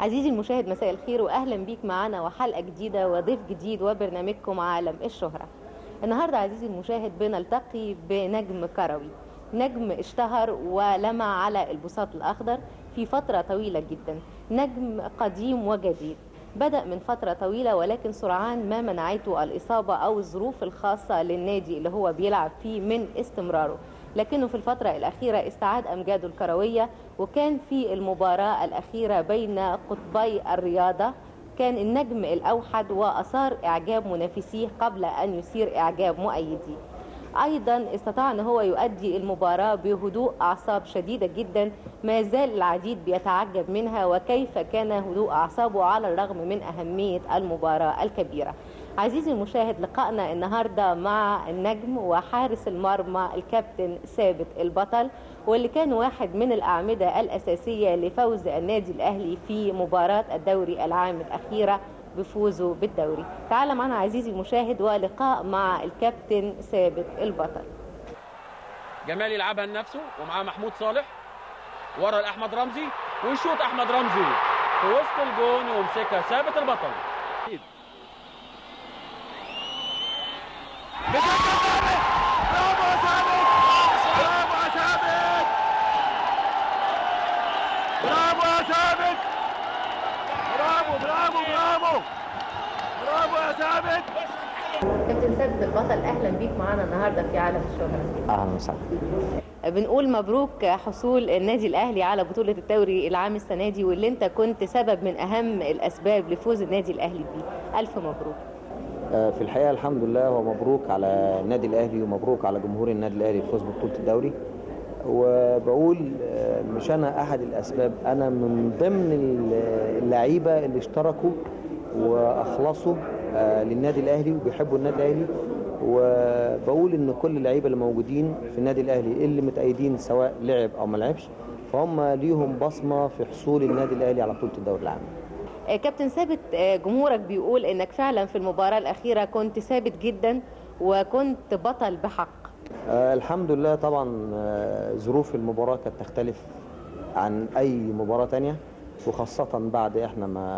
عزيزي المشاهد مساء الخير واهلا بيك معنا وحلقه جديده وضيف جديد وبرنامجكم عالم الشهره. النهارده عزيزي المشاهد بنلتقي بنجم كروي، نجم اشتهر ولمع على البساط الاخضر في فتره طويله جدا، نجم قديم وجديد. بدأ من فترة طويلة ولكن سرعان ما منعته الإصابة أو الظروف الخاصة للنادي اللي هو بيلعب فيه من استمراره لكنه في الفترة الأخيرة استعاد أمجاده الكروية وكان في المباراة الأخيرة بين قطبي الرياضة كان النجم الأوحد وأثار إعجاب منافسيه قبل أن يثير إعجاب مؤيديه ايضا استطاع ان هو يؤدي المباراه بهدوء اعصاب شديده جدا ما زال العديد بيتعجب منها وكيف كان هدوء اعصابه على الرغم من اهميه المباراه الكبيره عزيزي المشاهد لقائنا النهارده مع النجم وحارس المرمى الكابتن ثابت البطل واللي كان واحد من الاعمده الاساسيه لفوز النادي الاهلي في مباراه الدوري العام الاخيره بفوزه بالدوري تعال معنا عزيزي المشاهد ولقاء مع الكابتن ثابت البطل جمال يلعبها لنفسه ومعاه محمود صالح ورا لاحمد رمزي ويشوط احمد رمزي في وسط الجون ويمسكها ثابت البطل برافو يا ثابت برافو يا ثابت برافو يا ثابت برافو برافو برافو برافو يا ثابت كابتن ثابت البطل اهلا بيك معانا النهارده في عالم الشهره اهلا وسهلا بنقول مبروك حصول النادي الاهلي على بطوله الدوري العام السنه دي واللي انت كنت سبب من اهم الاسباب لفوز النادي الاهلي بيه الف مبروك آه، في الحقيقه الحمد لله ومبروك على النادي الاهلي ومبروك على جمهور النادي الاهلي الفوز ببطوله الدوري وبقول آه، مش انا احد الاسباب انا من ضمن ال- اللعيبه اللي اشتركوا واخلصوا آه، للنادي الاهلي وبيحبوا النادي الاهلي وبقول ان كل اللعيبه اللي موجودين في النادي الاهلي اللي متأيدين سواء لعب او ما لعبش فهم ليهم بصمه في حصول النادي الاهلي على بطوله الدوري العام آه، كابتن ثابت آه، جمهورك بيقول انك فعلا في المباراه الاخيره كنت ثابت جدا وكنت بطل بحق آه الحمد لله طبعا آه ظروف المباراة كانت تختلف عن أي مباراة تانية وخاصة بعد إحنا ما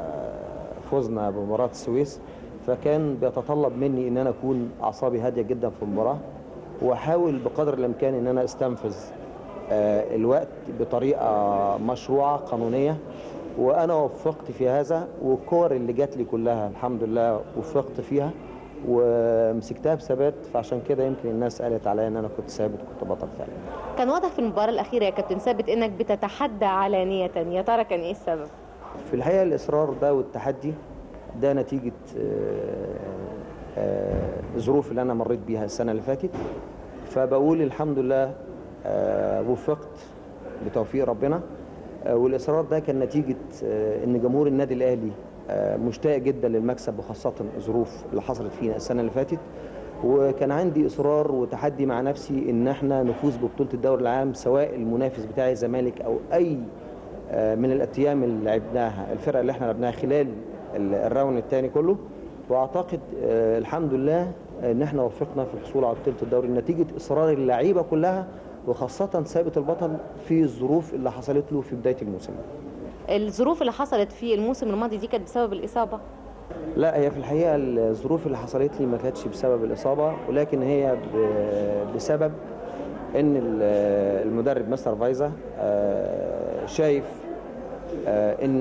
فزنا بمباراة السويس فكان بيتطلب مني إن أنا أكون أعصابي هادية جدا في المباراة وأحاول بقدر الإمكان إن أنا أستنفذ آه الوقت بطريقة مشروعة قانونية وأنا وفقت في هذا والكور اللي جات لي كلها الحمد لله وفقت فيها ومسكتها بثبات فعشان كده يمكن الناس قالت عليا ان انا كنت ثابت وكنت بطل فعلا كان واضح في المباراه الاخيره يا كابتن ثابت انك بتتحدى علانيه يا ترى كان ايه السبب في الحقيقه الاصرار ده والتحدي ده نتيجه آه، آه، الظروف اللي انا مريت بيها السنه اللي فاتت فبقول الحمد لله آه، وفقت بتوفيق ربنا آه، والاصرار ده كان نتيجه آه، ان جمهور النادي الاهلي آه، مشتاق جدا للمكسب وخاصه الظروف اللي حصلت فينا السنه اللي فاتت وكان عندي اصرار وتحدي مع نفسي ان احنا نفوز ببطوله الدوري العام سواء المنافس بتاعي الزمالك او اي آه، من الايام اللي لعبناها الفرقه اللي احنا لعبناها خلال ال- الراوند الثاني كله واعتقد آه، الحمد لله ان احنا وفقنا في الحصول على بطوله الدوري نتيجه اصرار اللعيبه كلها وخاصه ثابت البطل في الظروف اللي حصلت له في بدايه الموسم الظروف اللي حصلت في الموسم الماضي دي كانت بسبب الاصابه لا هي في الحقيقه الظروف اللي حصلت لي ما كانتش بسبب الاصابه ولكن هي ب- بسبب ان ال- المدرب مستر فايزا آه، شايف آه، ان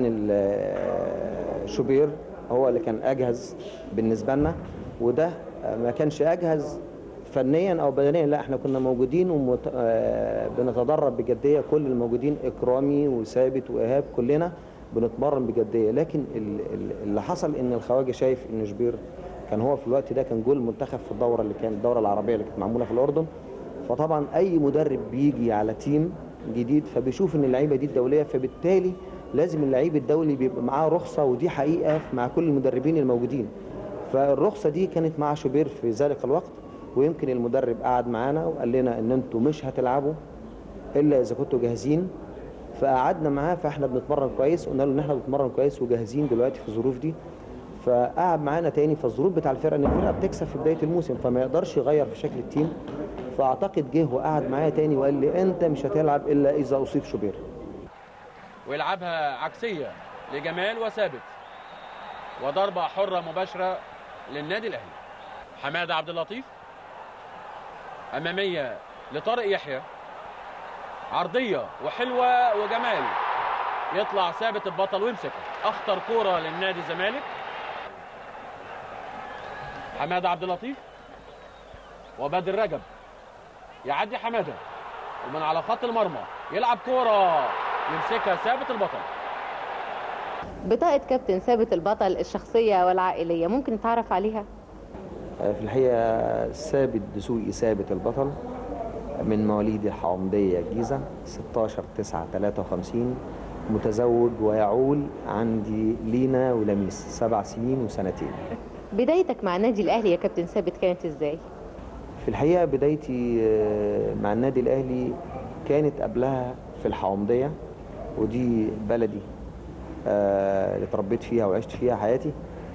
ال- شوبير هو اللي كان اجهز بالنسبه لنا وده آه، ما كانش اجهز فنيا او بدنيا لا احنا كنا موجودين وبنتدرب بجديه كل الموجودين اكرامي وثابت وايهاب كلنا بنتمرن بجديه لكن ال- ال- اللي حصل ان الخواجه شايف ان شبير كان هو في الوقت ده كان جول المنتخب في الدوره اللي كانت الدوره العربيه اللي كانت معموله في الاردن فطبعا اي مدرب بيجي على تيم جديد فبيشوف ان اللعيبه دي الدوليه فبالتالي لازم اللعيب الدولي بيبقى معاه رخصه ودي حقيقه مع كل المدربين الموجودين فالرخصه دي كانت مع شوبير في ذلك الوقت ويمكن المدرب قعد معانا وقال لنا ان انتوا مش هتلعبوا الا اذا كنتوا جاهزين فقعدنا معاه فاحنا بنتمرن كويس قلنا له ان احنا بنتمرن كويس وجاهزين دلوقتي في الظروف دي فقعد معانا تاني فالظروف بتاع الفرقه ان الفرقه بتكسب في بدايه الموسم فما يقدرش يغير في شكل التيم فاعتقد جه وقعد معايا تاني وقال لي انت مش هتلعب الا اذا اصيب شوبير ويلعبها عكسيه لجمال وثابت وضربة حرة مباشرة للنادي الأهلي حمادة عبد اللطيف أمامية لطارق يحيى عرضية وحلوة وجمال يطلع ثابت البطل ويمسكه أخطر كورة للنادي الزمالك حمادة عبد اللطيف وبدر رجب يعدي حمادة ومن على خط المرمى يلعب كورة يمسكها ثابت البطل بطاقة كابتن ثابت البطل الشخصية والعائلية ممكن نتعرف عليها؟ في الحقيقة ثابت دسوقي ثابت البطل من مواليد الحومدية الجيزة 16 9 53 متزوج ويعول عندي لينا ولميس سبع سنين وسنتين بدايتك مع النادي الأهلي يا كابتن ثابت كانت إزاي؟ في الحقيقة بدايتي آه، مع النادي الأهلي كانت قبلها في الحومدية ودي بلدي آه، اللي اتربيت فيها وعشت فيها حياتي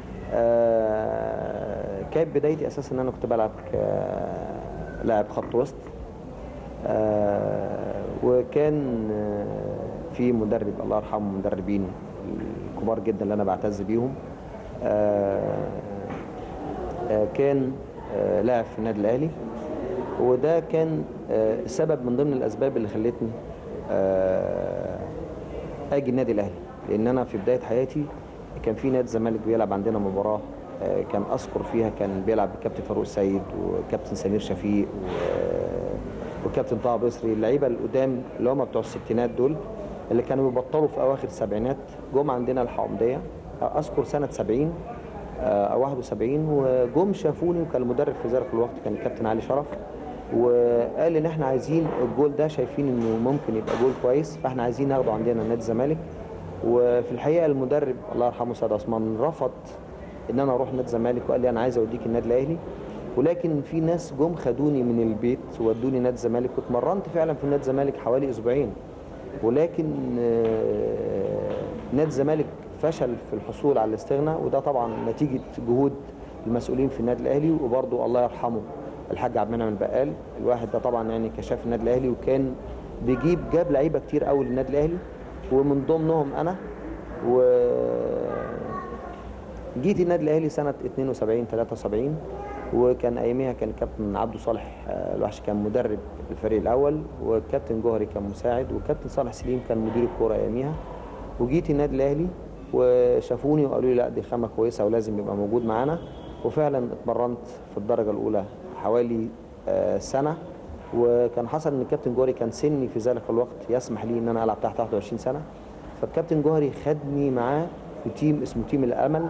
آه، كانت بدايتي أساسا إن أنا كنت بلعب لاعب خط وسط آه، وكان آه، في مدرب الله يرحمه مدربين كبار جدا اللي أنا بعتز بيهم آه، آه، كان آه، لاعب في النادي الاهلي وده كان آه، سبب من ضمن الاسباب اللي خلتني آه، اجي النادي الاهلي لان انا في بدايه حياتي كان في نادي الزمالك بيلعب عندنا مباراه آه، كان اذكر فيها كان بيلعب الكابتن فاروق السيد وكابتن سمير شفيق و- وكابتن طه بصري اللعيبه القدام اللي هم بتوع الستينات دول اللي كانوا بيبطلوا في اواخر السبعينات جم عندنا الحومديه اذكر سنه 70 آه، او 71 وجم شافوني وكان المدرب في ذلك الوقت كان الكابتن علي شرف وقال ان احنا عايزين الجول ده شايفين انه ممكن يبقى جول كويس فاحنا عايزين ناخده عندنا نادي الزمالك وفي الحقيقه المدرب الله يرحمه سيد عثمان رفض ان انا اروح نادي الزمالك وقال لي انا عايز اوديك النادي الاهلي ولكن في ناس جم خدوني من البيت ودوني نادي الزمالك واتمرنت فعلا في نادي الزمالك حوالي اسبوعين ولكن آه، نادي الزمالك فشل في الحصول على الاستغناء وده طبعا نتيجه جهود المسؤولين في النادي الاهلي وبرضه الله يرحمه الحاج عبد المنعم البقال الواحد ده طبعا يعني كشاف النادي الاهلي وكان بيجيب جاب لعيبه كتير قوي للنادي الاهلي ومن ضمنهم انا و جيت النادي الاهلي سنه 72 73 وكان اياميها كان كابتن عبده صالح آه، الوحش كان مدرب الفريق الاول والكابتن جوهري كان مساعد والكابتن صالح سليم كان مدير الكوره اياميها وجيت النادي الاهلي وشافوني وقالوا لي لا دي خامه كويسه ولازم يبقى موجود معانا وفعلا اتمرنت في الدرجه الاولى حوالي آه، سنه وكان حصل ان الكابتن جوهري كان سني في ذلك الوقت يسمح لي ان انا العب تحت 21 سنه فالكابتن جوهري خدني معاه في تيم اسمه تيم الامل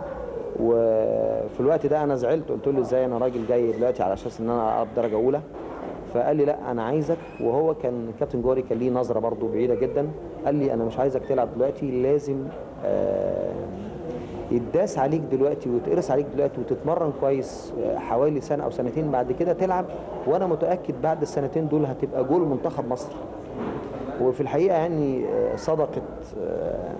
وفي الوقت ده انا زعلت قلت له ازاي انا راجل جاي دلوقتي على اساس ان انا العب درجه اولى فقال لي لا انا عايزك وهو كان الكابتن جوهري كان ليه نظره برضه بعيده جدا قال لي انا مش عايزك تلعب دلوقتي لازم آه، يتداس عليك دلوقتي ويتقرص عليك دلوقتي وتتمرن كويس آه، حوالي سنه او سنتين بعد كده تلعب وانا متاكد بعد السنتين دول هتبقى جول منتخب مصر وفي الحقيقه يعني آه، صدقت آه،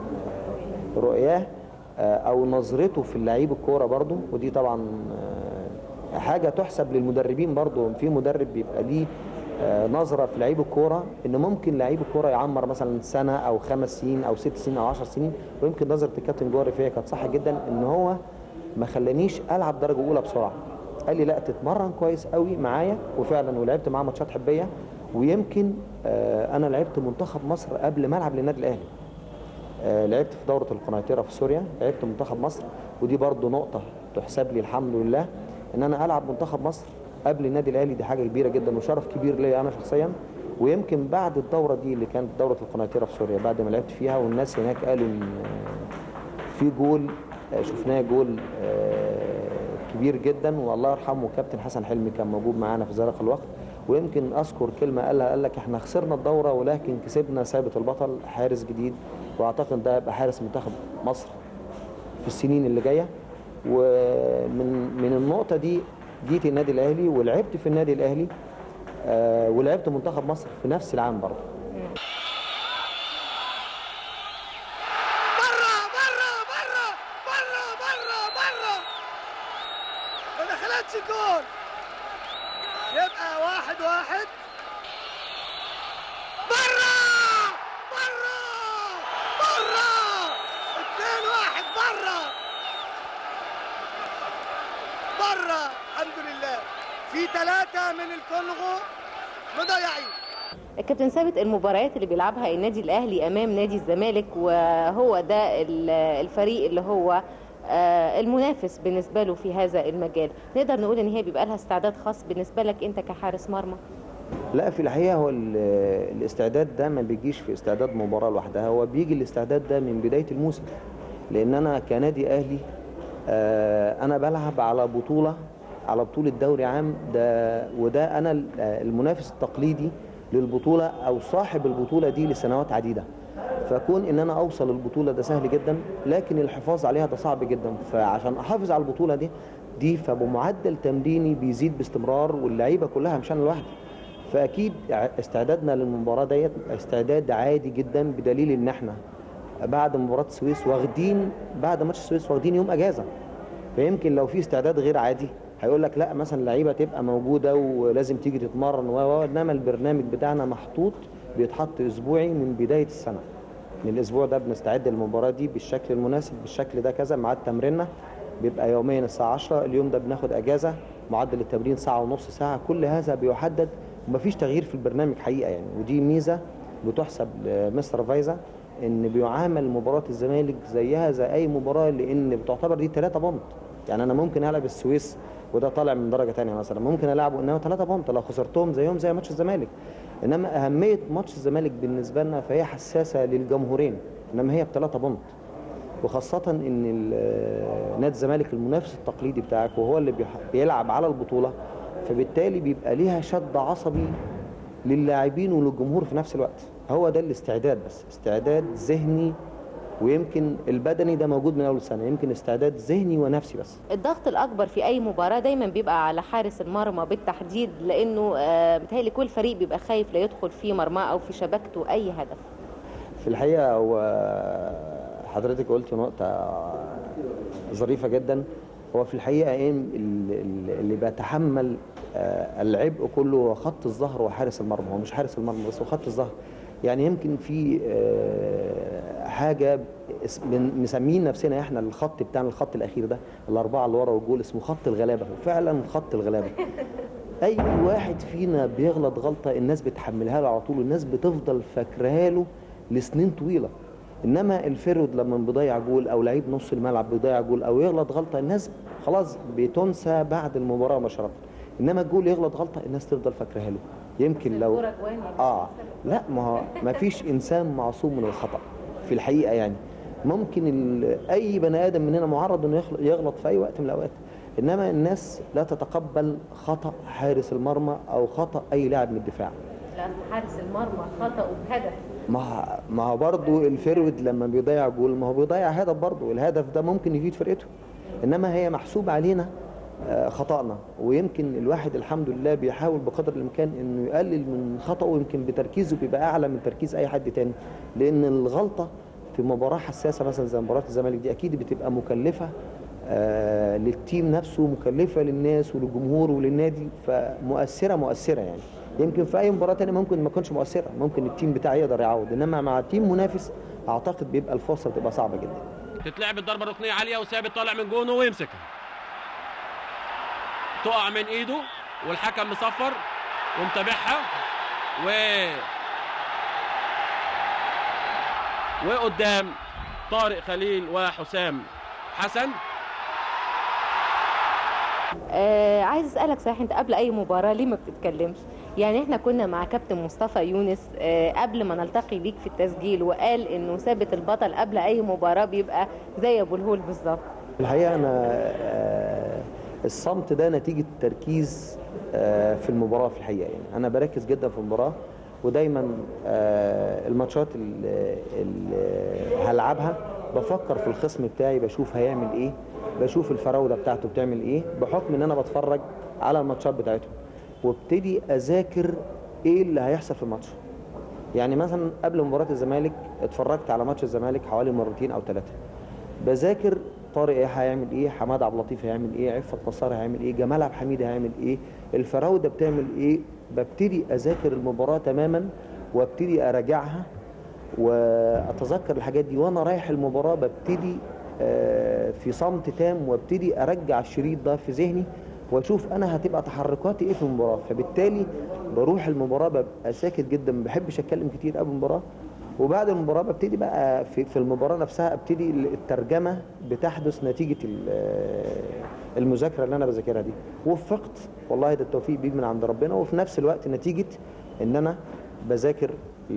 رؤياه آه، او نظرته في اللعيب الكوره برضو ودي طبعا آه، حاجه تحسب للمدربين برضو في مدرب بيبقى ليه آه، نظره في لعيب الكوره ان ممكن لعيب الكوره يعمر مثلا سنه او خمس سنين او ست سنين او عشر سنين ويمكن نظره الكابتن جوهري فيا كانت صح جدا ان هو ما خلانيش العب درجه اولى بسرعه قال لي لا تتمرن كويس قوي معايا وفعلا ولعبت معاه ماتشات حبيه ويمكن آه، انا لعبت منتخب مصر قبل ما العب للنادي الاهلي آه، لعبت في دورة القنيطرة في سوريا لعبت منتخب مصر ودي برضو نقطة تحسب لي الحمد لله ان انا العب منتخب مصر قبل النادي الاهلي دي حاجة كبيرة جدا وشرف كبير ليا انا شخصيا ويمكن بعد الدورة دي اللي كانت دورة القنيطرة في سوريا بعد ما لعبت فيها والناس هناك قالوا ان آه، في جول آه، شفناه جول آه، كبير جدا والله يرحمه كابتن حسن حلمي كان موجود معانا في ذلك الوقت ويمكن اذكر كلمه قالها قال لك احنا خسرنا الدوره ولكن كسبنا ثابت البطل حارس جديد واعتقد ده هيبقى حارس منتخب مصر في السنين اللي جايه ومن من النقطه دي جيت النادي الاهلي ولعبت في النادي الاهلي آه ولعبت منتخب مصر في نفس العام برضه بره بره بره بره بره بره ما دخلتش الجول يبقى واحد واحد بره بره بره في ثلاثة من الكونغو مضيعين الكابتن ثابت المباريات اللي بيلعبها النادي الاهلي امام نادي الزمالك وهو ده ال- الفريق اللي هو آه، المنافس بالنسبه له في هذا المجال نقدر نقول ان هي بيبقى لها استعداد خاص بالنسبه لك انت كحارس مرمى لا في الحقيقه هو ال- الاستعداد ده ما بيجيش في استعداد مباراه لوحدها هو بيجي الاستعداد ده من بدايه الموسم لان انا كنادي اهلي آه، انا بلعب على بطوله على بطوله دوري عام ده وده انا ال- المنافس التقليدي للبطوله او صاحب البطوله دي لسنوات عديده فكون ان انا اوصل البطوله ده سهل جدا لكن الحفاظ عليها ده صعب جدا فعشان احافظ على البطوله دي دي فبمعدل تمريني بيزيد باستمرار واللعيبه كلها مش انا لوحدي فاكيد استعدادنا للمباراه ديت استعداد عادي جدا بدليل ان احنا بعد مباراه السويس واخدين بعد ماتش السويس واخدين يوم اجازه فيمكن لو في استعداد غير عادي هيقول لك لا مثلا اللعيبه تبقى موجوده ولازم تيجي تتمرن و و- انما البرنامج بتاعنا محطوط بيتحط اسبوعي من بدايه السنه من الاسبوع ده بنستعد للمباراه دي بالشكل المناسب بالشكل ده كذا ميعاد تمريننا بيبقى يوميا الساعه 10 اليوم ده بناخد اجازه معدل التمرين ساعه ونص ساعه كل هذا بيحدد ومفيش تغيير في البرنامج حقيقه يعني ودي ميزه بتحسب لمستر فايزا ان بيعامل مباراه الزمالك زيها زي اي مباراه لان بتعتبر دي 3 بونت يعني انا ممكن العب السويس وده طالع من درجه ثانيه مثلا ممكن العبه انما 3 بونت لو خسرتهم زيهم زي ماتش الزمالك انما اهميه ماتش الزمالك بالنسبه لنا فهي حساسه للجمهورين انما هي بثلاثه بونت وخاصة إن ال- نادي الزمالك المنافس التقليدي بتاعك وهو اللي بيح- بيلعب على البطولة فبالتالي بيبقى ليها شد عصبي للاعبين وللجمهور في نفس الوقت هو ده الاستعداد بس استعداد ذهني ويمكن البدني ده موجود من اول السنه يمكن استعداد ذهني ونفسي بس الضغط الاكبر في اي مباراه دايما بيبقى على حارس المرمى بالتحديد لانه آه، بيتهيألي كل فريق بيبقى خايف لا يدخل في مرماه او في شبكته اي هدف في الحقيقه هو حضرتك قلت نقطه ظريفه جدا هو في الحقيقه ايه ال- ال- اللي بيتحمل آه، العبء كله هو خط الظهر وحارس المرمى هو مش حارس المرمى بس هو خط الظهر يعني يمكن في آه، حاجه اس- بن- مسمين نفسنا احنا الخط بتاعنا الخط الاخير ده الاربعه اللي ورا والجول اسمه خط الغلابه وفعلا خط الغلابه اي واحد فينا بيغلط غلطه الناس بتحملها له على طول الناس بتفضل فاكراها له لسنين طويله انما الفيرود لما بيضيع جول او لعيب نص الملعب بيضيع جول او يغلط غلطه الناس خلاص بتنسى بعد المباراه مباشره انما الجول يغلط غلطه الناس تفضل فاكراها له يمكن لو اه لا ما هو ما فيش انسان معصوم من الخطا في الحقيقه يعني ممكن ال- اي بني ادم مننا معرض انه يخل- يغلط في اي وقت من الاوقات انما الناس لا تتقبل خطا حارس المرمى او خطا اي لاعب من الدفاع لأن حارس المرمى خطأه بهدف ما ما هو برضه الفيرود لما بيضيع جول ما هو بيضيع هدف برضه الهدف ده ممكن يفيد فرقته انما هي محسوب علينا آه، خطأنا ويمكن الواحد الحمد لله بيحاول بقدر الامكان انه يقلل من خطأه ويمكن بتركيزه بيبقى اعلى من تركيز اي حد تاني لان الغلطه في مباراه حساسه مثلا زي مباراه الزمالك دي اكيد بتبقى مكلفه آه، للتيم نفسه مكلفه للناس وللجمهور وللنادي فمؤثره مؤثره يعني يمكن في اي مباراه تانية ممكن ما تكونش مؤثره ممكن التيم بتاعي يقدر يعوض انما مع تيم منافس اعتقد بيبقى الفرصه بتبقى صعبه جدا تتلعب الضربه الركنيه عاليه وثابت طالع من جونه ويمسكها تقع من ايده والحكم مصفر ومتابعها و وقدام طارق خليل وحسام حسن آه عايز اسالك صحيح انت قبل اي مباراه ليه ما بتتكلمش يعني احنا كنا مع كابتن مصطفى يونس آه قبل ما نلتقي بيك في التسجيل وقال انه ثابت البطل قبل اي مباراه بيبقى زي ابو الهول بالظبط الحقيقه انا آه، الصمت ده نتيجه تركيز آه، في المباراه في الحقيقه يعني انا بركز جدا في المباراه ودايما آه، الماتشات اللي هلعبها بفكر في الخصم بتاعي بشوف هيعمل ايه بشوف الفراوده بتاعته بتعمل ايه بحكم ان انا بتفرج على الماتشات بتاعتهم وابتدي اذاكر ايه اللي هيحصل في الماتش يعني مثلا قبل مباراه الزمالك اتفرجت على ماتش الزمالك حوالي مرتين او ثلاثه بذاكر طارق ايه هيعمل ايه حماد عبد اللطيف هيعمل ايه عفت نصار هيعمل ايه جمال عبد الحميد هيعمل ايه الفراوده بتعمل ايه ببتدي اذاكر المباراه تماما وابتدي اراجعها واتذكر الحاجات دي وانا رايح المباراه ببتدي آه، في صمت تام وابتدي ارجع الشريط ده في ذهني واشوف انا هتبقى تحركاتي ايه في المباراه فبالتالي بروح المباراه ببقى ساكت جدا ما بحبش اتكلم كتير قبل المباراه وبعد المباراه ببتدي بقى في, في المباراه نفسها ابتدي الترجمه بتحدث نتيجه ال- المذاكره اللي انا بذاكرها دي وفقت والله ده التوفيق بيجي من عند ربنا وفي نفس الوقت نتيجه ان انا بذاكر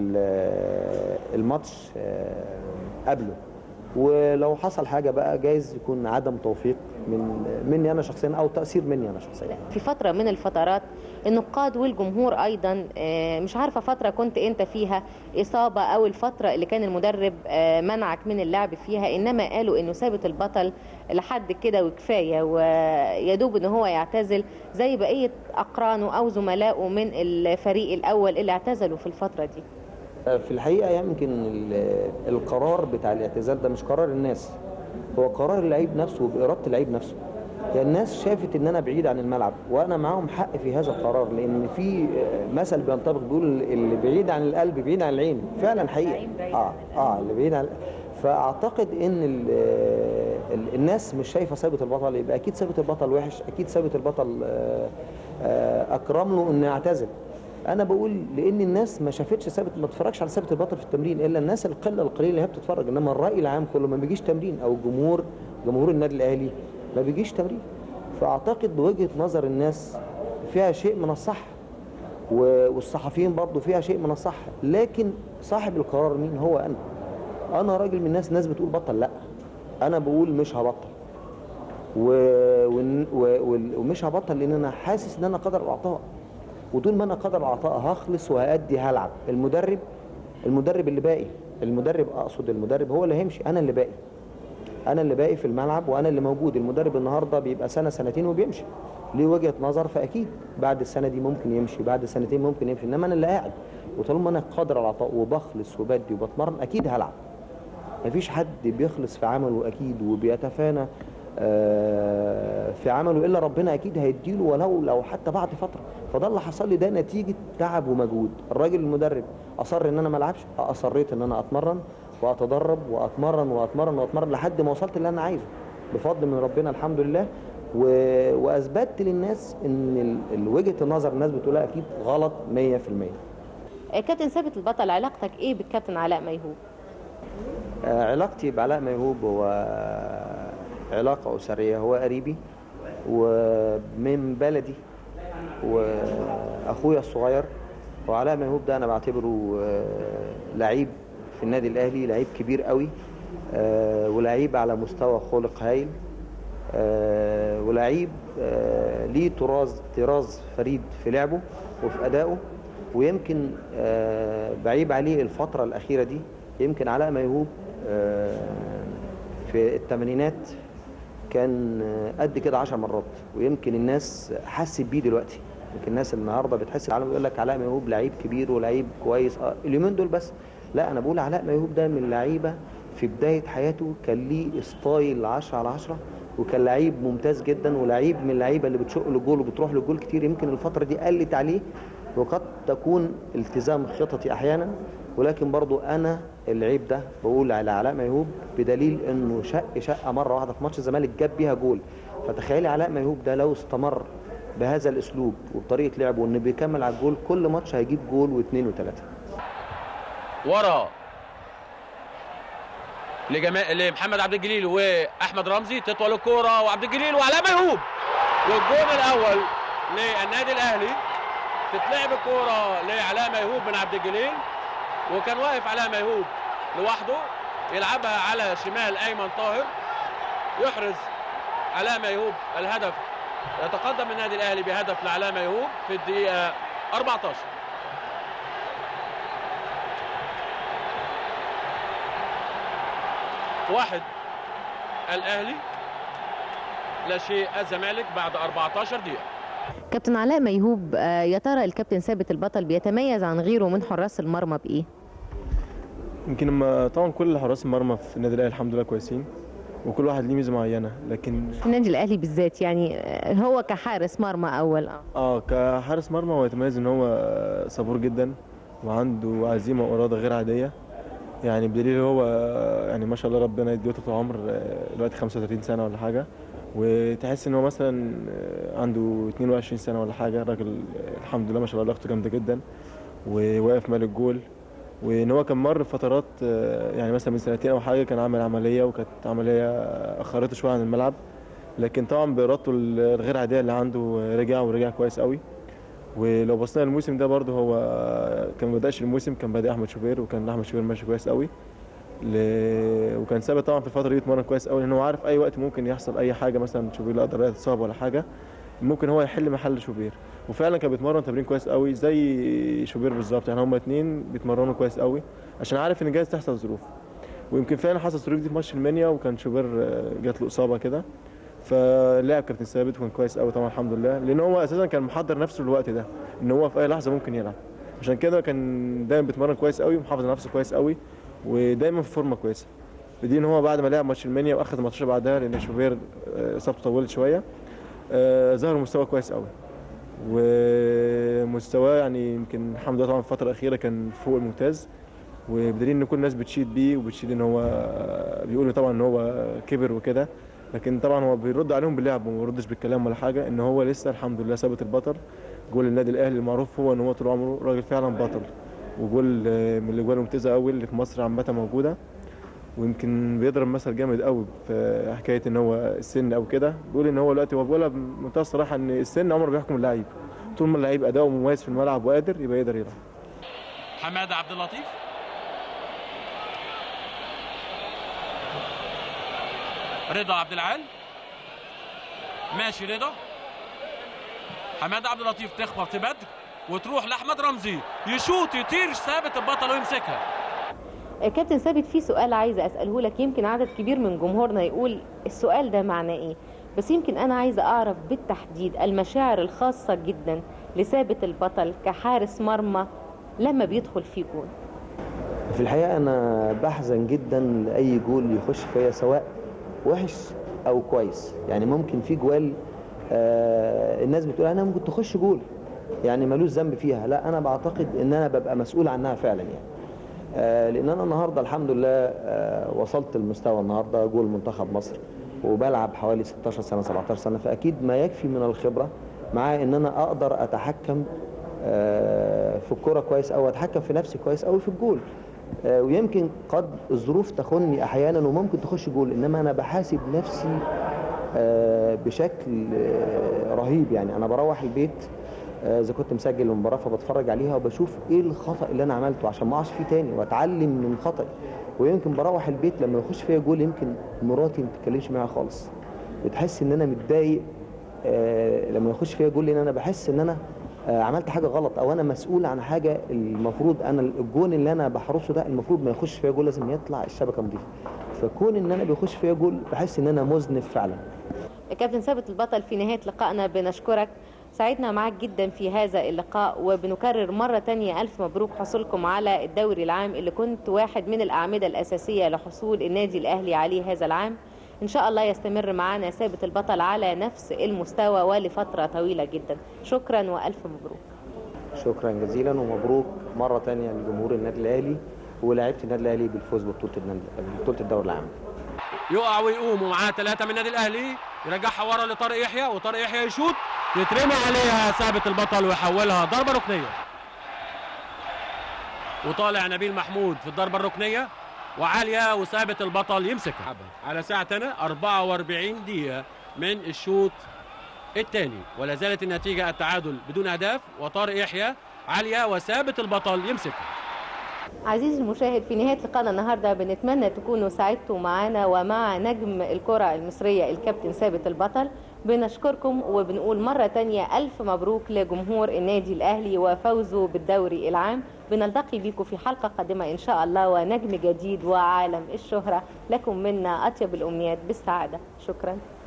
ال- الماتش آه، قبله ولو حصل حاجه بقى جايز يكون عدم توفيق من مني انا شخصيا او تاثير مني انا شخصيا في فترة من الفترات النقاد والجمهور أيضا آه، مش عارفة فترة كنت أنت فيها إصابة أو الفترة اللي كان المدرب آه، منعك من اللعب فيها إنما قالوا إنه ثابت البطل لحد كده وكفاية ويدوب إن هو يعتزل زي بقية أقرانه أو زملائه من الفريق الأول اللي اعتزلوا في الفترة دي في الحقيقه يمكن ال- القرار بتاع الاعتزال ده مش قرار الناس هو قرار اللعيب نفسه وباراده اللعيب نفسه يعني الناس شافت ان انا بعيد عن الملعب وانا معاهم حق في هذا القرار لان في مثل بينطبق بيقول اللي بعيد عن القلب بعيد عن العين فعلا حقيقه اه اه اللي بعيد عن فاعتقد ان ال ال الناس مش شايفه ثابت البطل يبقى اكيد ثابت البطل وحش اكيد ثابت البطل آه، آه، اكرم له انه يعتزل انا بقول لان الناس ما شافتش ثابت ما اتفرجش على ثابت البطل في التمرين الا الناس القله القليله اللي هي بتتفرج انما الراي العام كله ما بيجيش تمرين او الجمهور جمهور النادي الاهلي ما بيجيش تمرين فاعتقد بوجهه نظر الناس فيها شيء من الصح و- والصحفيين برضه فيها شيء من الصح لكن صاحب القرار مين هو انا انا راجل من الناس ناس بتقول بطل لا انا بقول مش هبطل و... ون- و... وال- ومش هبطل لان انا حاسس ان انا قدر العطاء وطول ما انا قدر العطاء هخلص وهادي هلعب المدرب المدرب اللي باقي المدرب اقصد المدرب هو اللي هيمشي انا اللي باقي انا اللي باقي في الملعب وانا اللي موجود المدرب النهارده بيبقى سنه سنتين وبيمشي ليه وجهه نظر فاكيد بعد السنه دي ممكن يمشي بعد سنتين ممكن يمشي انما انا اللي قاعد وطالما انا قادر على العطاء وبخلص وبدي وبتمرن اكيد هلعب مفيش حد بيخلص في عمله اكيد وبيتفانى آه، في عمله الا ربنا اكيد هيديله ولو لو حتى بعد فتره فده اللي حصل لي ده نتيجه تعب ومجهود الراجل المدرب اصر ان انا ما العبش اصريت ان انا اتمرن واتدرب واتمرن واتمرن واتمرن لحد ما وصلت اللي انا عايزه بفضل من ربنا الحمد لله و... واثبتت للناس ان ال- ال- وجهه النظر الناس بتقولها اكيد غلط 100% آه، كابتن ثابت البطل علاقتك إيه بالكابتن علاء ميهوب؟ آه، علاقتي بعلاء ميهوب هو علاقة أسرية هو قريبي ومن بلدي وأخويا الصغير وعلاء ميهوب ده أنا بعتبره آه، لعيب في النادي الأهلي لعيب كبير قوي آه، ولعيب على مستوى خلق هايل آه، ولعيب آه، ليه طراز طراز فريد في لعبه وفي أدائه ويمكن آه، بعيب عليه الفترة الأخيرة دي يمكن علاء ميهوب آه، في الثمانينات كان آه، قد كده عشر مرات ويمكن الناس حست بيه دلوقتي يمكن الناس النهارده بتحس العالم يقول لك علاء ميهوب لعيب كبير ولعيب كويس اه اليومين دول بس لا انا بقول علاء ميهوب ده من اللعيبه في بدايه حياته كان ليه ستايل 10 على 10 وكان لعيب ممتاز جدا ولعيب من اللعيبه اللي بتشق للجول وبتروح للجول كتير يمكن الفتره دي قلت عليه وقد تكون التزام خططي احيانا ولكن برضو انا العيب ده بقول على علاء ميهوب بدليل انه شق شقه مره واحده في ماتش الزمالك جاب بيها جول فتخيلي علاء ميهوب ده لو استمر بهذا الاسلوب وبطريقه لعبه انه بيكمل على الجول كل ماتش هيجيب جول واثنين وثلاثه ورا لجمال لمحمد عبد الجليل واحمد رمزي تطول الكوره وعبد الجليل وعلاء ميهوب والجول الاول للنادي الاهلي تتلعب الكوره لعلاء ميهوب من عبد الجليل وكان واقف علاء ميهوب لوحده يلعبها على شمال ايمن طاهر يحرز علاء ميهوب الهدف يتقدم النادي الاهلي بهدف لعلاء ميهوب في الدقيقه 14 واحد الاهلي لا شيء الزمالك بعد 14 دقيقه كابتن علاء ميهوب آه، يا ترى الكابتن ثابت البطل بيتميز عن غيره من حراس المرمى بايه؟ يمكن لما طبعا كل حراس المرمى في النادي الاهلي الحمد لله كويسين وكل واحد ليه ميزه معينه لكن في النادي الاهلي بالذات يعني آه، هو كحارس مرمى اول اه اه كحارس مرمى هو يتميز ان هو صبور جدا وعنده عزيمه واراده غير عاديه يعني بدليل هو يعني ما شاء الله ربنا يديه طول العمر آه، دلوقتي 35 سنه ولا حاجه وتحس ان هو مثلا عنده 22 سنه ولا حاجه الراجل الحمد لله ما شاء الله لياقته جامده جدا وواقف مال الجول وان هو كان مر فترات يعني مثلا من سنتين او حاجه كان عامل عمليه وكانت عمليه اخرته شويه عن الملعب لكن طبعا بارادته الغير عاديه اللي عنده رجع ورجع كويس قوي ولو بصينا الموسم ده برده هو كان ما بداش الموسم كان بادئ احمد شوبير وكان احمد شوبير ماشي كويس قوي ل... وكان ثابت طبعا في الفتره دي يتمرن كويس قوي لان هو عارف اي وقت ممكن يحصل اي حاجه مثلا شوبير لا قدر يتصاب ولا حاجه ممكن هو يحل محل شوبير وفعلا كان بيتمرن تمرين كويس قوي زي شوبير بالظبط يعني هما اتنين بيتمرنوا كويس قوي عشان عارف ان جايز تحصل ظروف ويمكن فعلا حصل ظروف دي في ماتش المنيا وكان شوبير جات له اصابه كده فلعب كابتن ثابت وكان كويس قوي طبعا الحمد لله لان هو اساسا كان محضر نفسه للوقت ده ان هو في اي لحظه ممكن يلعب عشان كده كان دايما بيتمرن كويس قوي ومحافظ على نفسه كويس قوي ودايما في فورمه كويسه بدي ان هو بعد ما لعب ماتش المنيا واخد الماتش بعدها لان شوبير اصابته طولت شويه ظهر مستوى كويس قوي ومستواه يعني يمكن الحمد لله طبعا في الفتره الاخيره كان فوق الممتاز وبدليل ان كل الناس بتشيد بيه وبتشيد ان هو بيقولوا طبعا ان هو كبر وكده لكن طبعا هو بيرد عليهم باللعب وما بيردش بالكلام ولا حاجه ان هو لسه الحمد لله ثابت البطل جول النادي الاهلي المعروف هو ان هو طول عمره راجل فعلا بطل وجول من الاجوال الممتازه قوي اللي في مصر عامه موجوده ويمكن بيضرب مثل جامد قوي في حكايه ان هو السن او كده بيقول ان هو دلوقتي هو بيقولها بمنتهى الصراحه ان السن عمره بيحكم اللعيب طول ما اللعيب اداؤه مميز في الملعب وقادر يبقى يقدر يلعب حماده عبد اللطيف رضا عبد العال ماشي رضا حماده عبد اللطيف تخبط في بدر وتروح لاحمد رمزي يشوط يطير ثابت البطل ويمسكها كابتن ثابت في سؤال عايزه اساله لك يمكن عدد كبير من جمهورنا يقول السؤال ده معناه ايه بس يمكن انا عايزه اعرف بالتحديد المشاعر الخاصه جدا لثابت البطل كحارس مرمى لما بيدخل في جول في الحقيقه انا بحزن جدا لاي جول يخش فيا سواء وحش او كويس يعني ممكن في جوال آه الناس بتقول انا ممكن تخش جول يعني ملوش ذنب فيها لا انا بعتقد ان انا ببقى مسؤول عنها فعلا يعني آه لان انا النهارده الحمد لله آه وصلت المستوى النهارده جول منتخب مصر وبلعب حوالي 16 سنه 17 سنه فاكيد ما يكفي من الخبره مع ان انا اقدر اتحكم آه في الكره كويس او اتحكم في نفسي كويس قوي في الجول ويمكن قد الظروف تخني احيانا وممكن تخش جول انما انا بحاسب نفسي بشكل رهيب يعني انا بروح البيت اذا كنت مسجل المباراه فبتفرج عليها وبشوف ايه الخطا اللي انا عملته عشان ما اقعش فيه تاني واتعلم من خطأي ويمكن بروح البيت لما يخش فيا جول يمكن مراتي ما تتكلمش معايا خالص بتحس ان انا متضايق لما يخش فيا جول لان انا بحس ان انا عملت حاجه غلط او انا مسؤول عن حاجه المفروض انا الجون اللي انا بحرسه ده المفروض ما يخش فيا جول لازم يطلع الشبكه نظيفه فكون ان انا بيخش فيا جول بحس ان انا مذنب فعلا كابتن ثابت البطل في نهايه لقائنا بنشكرك سعدنا معك جدا في هذا اللقاء وبنكرر مرة تانية ألف مبروك حصولكم على الدوري العام اللي كنت واحد من الأعمدة الأساسية لحصول النادي الأهلي عليه هذا العام إن شاء الله يستمر معنا ثابت البطل على نفس المستوى ولفترة طويلة جدا شكرا وألف مبروك شكرا جزيلا ومبروك مرة تانية لجمهور النادي الأهلي ولاعيبة النادي الأهلي بالفوز ببطولة بطولة الدوري العام يقع ويقوم ومعاه ثلاثة من النادي الأهلي يرجعها ورا لطارق يحيى وطارق يحيى يشوط يترمي عليها ثابت البطل ويحولها ضربة ركنية وطالع نبيل محمود في الضربة الركنية وعالية وثابت البطل يمسكها على ساعتنا 44 دقيقة من الشوط الثاني ولا زالت النتيجة التعادل بدون أهداف وطارق يحيى عالية وثابت البطل يمسكها عزيزي المشاهد في نهاية لقاءنا النهاردة بنتمنى تكونوا سعدتوا معنا ومع نجم الكرة المصرية الكابتن ثابت البطل بنشكركم وبنقول مرة تانية ألف مبروك لجمهور النادي الأهلي وفوزه بالدوري العام بنلتقي بكم في حلقة قادمة إن شاء الله ونجم جديد وعالم الشهرة لكم منا أطيب الأمنيات بالسعادة شكراً